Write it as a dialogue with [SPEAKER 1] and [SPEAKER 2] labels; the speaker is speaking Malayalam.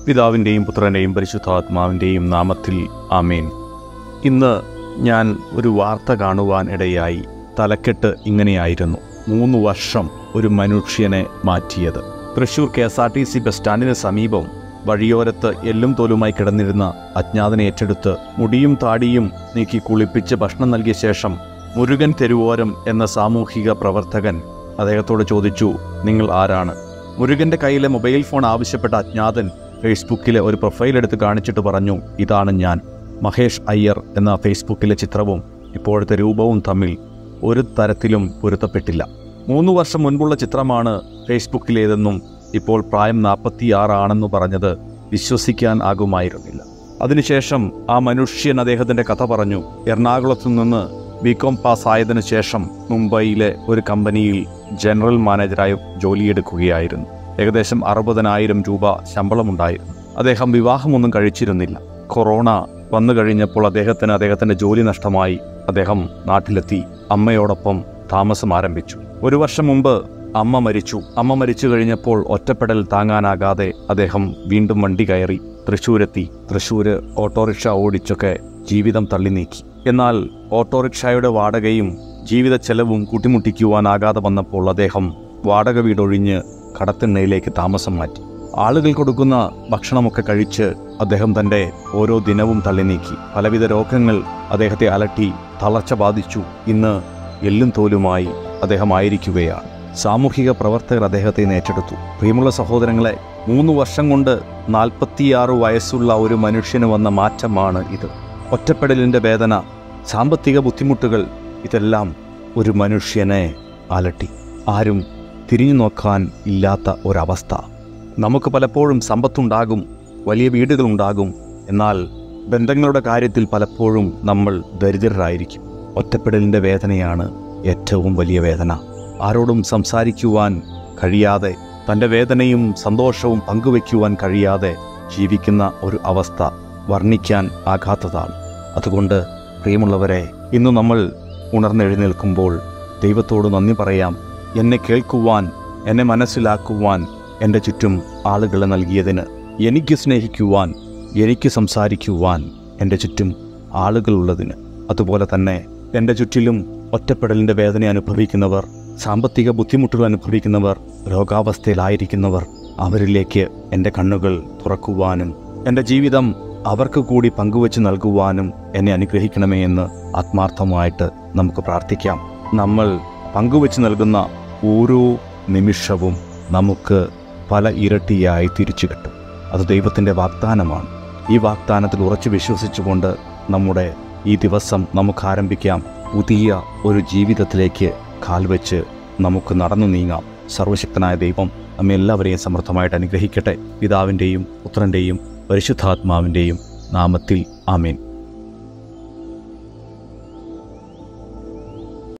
[SPEAKER 1] പിതാവിൻ്റെയും പുത്രൻ്റെയും പരിശുദ്ധാത്മാവിൻ്റെയും നാമത്തിൽ ആമേൻ ഇന്ന് ഞാൻ ഒരു വാർത്ത കാണുവാൻ ഇടയായി തലക്കെട്ട് ഇങ്ങനെയായിരുന്നു മൂന്ന് വർഷം ഒരു മനുഷ്യനെ മാറ്റിയത് Thrissur K S R T C bus സ്റ്റാൻഡിന് സമീപം വഴിയോരത്ത് എല്ലും തോലുമായി കിടന്നിരുന്ന അജ്ഞാതനെ ഏറ്റെടുത്ത് മുടിയും താടിയും നീക്കി കുളിപ്പിച്ച് ഭക്ഷണം നൽകിയ ശേഷം മുരുകൻ തെരുവോരം എന്ന സാമൂഹിക പ്രവർത്തകൻ അദ്ദേഹത്തോട് ചോദിച്ചു നിങ്ങൾ ആരാണ് മുരുകന്റെ കയ്യിലെ മൊബൈൽ ഫോൺ ആവശ്യപ്പെട്ട അജ്ഞാതൻ ഫേസ്ബുക്കിലെ ഒരു പ്രൊഫൈൽ എടുത്ത് കാണിച്ചിട്ട് പറഞ്ഞു ഇതാണ് ഞാൻ മഹേഷ് അയ്യർ എന്ന ഫേസ്ബുക്കിലെ ചിത്രവും ഇപ്പോഴത്തെ രൂപവും തമ്മിൽ ഒരു തരത്തിലും പൊരുത്തപ്പെട്ടില്ല മൂന്ന് വർഷം മുൻപുള്ള ചിത്രമാണ് ഫേസ്ബുക്കിലേതെന്നും ഇപ്പോൾ പ്രായം നാൽപ്പത്തിയാറാണെന്ന് പറഞ്ഞത് വിശ്വസിക്കാൻ ആകുമായിരുന്നില്ല അതിനുശേഷം ആ മനുഷ്യൻ അദ്ദേഹത്തിന്റെ കഥ പറഞ്ഞു എറണാകുളത്തു നിന്ന് ബികോം പാസ്സായതിനു ശേഷം മുംബൈയിലെ ഒരു കമ്പനിയിൽ ജനറൽ മാനേജറായി ജോലിയെടുക്കുകയായിരുന്നു ഏകദേശം അറുപതിനായിരം രൂപ ശമ്പളമുണ്ടായിരുന്നു അദ്ദേഹം വിവാഹമൊന്നും കഴിച്ചിരുന്നില്ല കൊറോണ വന്നു കഴിഞ്ഞപ്പോൾ അദ്ദേഹത്തിന് അദ്ദേഹത്തിന്റെ ജോലി നഷ്ടമായി അദ്ദേഹം നാട്ടിലെത്തി അമ്മയോടൊപ്പം താമസം ആരംഭിച്ചു ഒരു വർഷം മുമ്പ് അമ്മ മരിച്ചു അമ്മ മരിച്ചു കഴിഞ്ഞപ്പോൾ ഒറ്റപ്പെടൽ താങ്ങാനാകാതെ അദ്ദേഹം വീണ്ടും വണ്ടി കയറി തൃശ്ശൂരെത്തി തൃശ്ശൂര് ഓട്ടോറിക്ഷ ഓടിച്ചൊക്കെ ജീവിതം തള്ളി നീക്കി എന്നാൽ ഓട്ടോറിക്ഷയുടെ വാടകയും ജീവിത ചെലവും കൂട്ടിമുട്ടിക്കുവാനാകാതെ വന്നപ്പോൾ അദ്ദേഹം വാടക വീടൊഴിഞ്ഞ് കടത്തിണ്ണയിലേക്ക് താമസം മാറ്റി ആളുകൾ കൊടുക്കുന്ന ഭക്ഷണമൊക്കെ കഴിച്ച് അദ്ദേഹം തൻ്റെ ഓരോ ദിനവും തള്ളി നീക്കി പലവിധ രോഗങ്ങൾ അദ്ദേഹത്തെ അലട്ടി തളർച്ച ബാധിച്ചു ഇന്ന് എല്ലും തോലുമായി അദ്ദേഹം ആയിരിക്കുകയാണ് സാമൂഹിക പ്രവർത്തകർ അദ്ദേഹത്തെ ഏറ്റെടുത്തു പ്രിയമുള്ള സഹോദരങ്ങളെ മൂന്ന് വർഷം കൊണ്ട് നാൽപ്പത്തിയാറ് വയസ്സുള്ള ഒരു മനുഷ്യന് വന്ന മാറ്റമാണ് ഇത് ഒറ്റപ്പെടലിൻ്റെ വേദന സാമ്പത്തിക ബുദ്ധിമുട്ടുകൾ ഇതെല്ലാം ഒരു മനുഷ്യനെ അലട്ടി ആരും തിരിഞ്ഞു നോക്കാൻ ഇല്ലാത്ത ഒരവസ്ഥ നമുക്ക് പലപ്പോഴും സമ്പത്തുണ്ടാകും വലിയ വീടുകളുണ്ടാകും എന്നാൽ ബന്ധങ്ങളുടെ കാര്യത്തിൽ പലപ്പോഴും നമ്മൾ ദരിദ്രരായിരിക്കും ഒറ്റപ്പെടലിൻ്റെ വേദനയാണ് ഏറ്റവും വലിയ വേദന ആരോടും സംസാരിക്കുവാൻ കഴിയാതെ തൻ്റെ വേദനയും സന്തോഷവും പങ്കുവയ്ക്കുവാൻ കഴിയാതെ ജീവിക്കുന്ന ഒരു അവസ്ഥ വർണ്ണിക്കാൻ ആകാത്തതാണ് അതുകൊണ്ട് പ്രിയമുള്ളവരെ ഇന്ന് നമ്മൾ ഉണർന്നെഴുന്നേൽക്കുമ്പോൾ ദൈവത്തോട് നന്ദി പറയാം എന്നെ കേൾക്കുവാൻ എന്നെ മനസ്സിലാക്കുവാൻ എൻ്റെ ചുറ്റും ആളുകളെ നൽകിയതിന് എനിക്ക് സ്നേഹിക്കുവാൻ എനിക്ക് സംസാരിക്കുവാൻ എൻ്റെ ചുറ്റും ആളുകളുള്ളതിന് അതുപോലെ തന്നെ എൻ്റെ ചുറ്റിലും ഒറ്റപ്പെടലിൻ്റെ വേദന അനുഭവിക്കുന്നവർ സാമ്പത്തിക ബുദ്ധിമുട്ടുകൾ അനുഭവിക്കുന്നവർ രോഗാവസ്ഥയിലായിരിക്കുന്നവർ അവരിലേക്ക് എൻ്റെ കണ്ണുകൾ തുറക്കുവാനും എൻ്റെ ജീവിതം അവർക്ക് കൂടി പങ്കുവച്ച് നൽകുവാനും എന്നെ അനുഗ്രഹിക്കണമേ എന്ന് ആത്മാർത്ഥമായിട്ട് നമുക്ക് പ്രാർത്ഥിക്കാം നമ്മൾ പങ്കുവച്ച് നൽകുന്ന ഓരോ നിമിഷവും നമുക്ക് പല ഇരട്ടിയായി തിരിച്ചു കിട്ടും അത് ദൈവത്തിൻ്റെ വാഗ്ദാനമാണ് ഈ വാഗ്ദാനത്തിൽ ഉറച്ചു വിശ്വസിച്ചുകൊണ്ട് നമ്മുടെ ഈ ദിവസം നമുക്ക് ആരംഭിക്കാം പുതിയ ഒരു ജീവിതത്തിലേക്ക് കാൽവെച്ച് നമുക്ക് നടന്നു നീങ്ങാം സർവശക്തനായ ദൈവം നമ്മെ എല്ലാവരെയും സമൃദ്ധമായിട്ട് അനുഗ്രഹിക്കട്ടെ പിതാവിൻ്റെയും പുത്രൻ്റെയും പരിശുദ്ധാത്മാവിൻ്റെയും നാമത്തിൽ ആമേൻ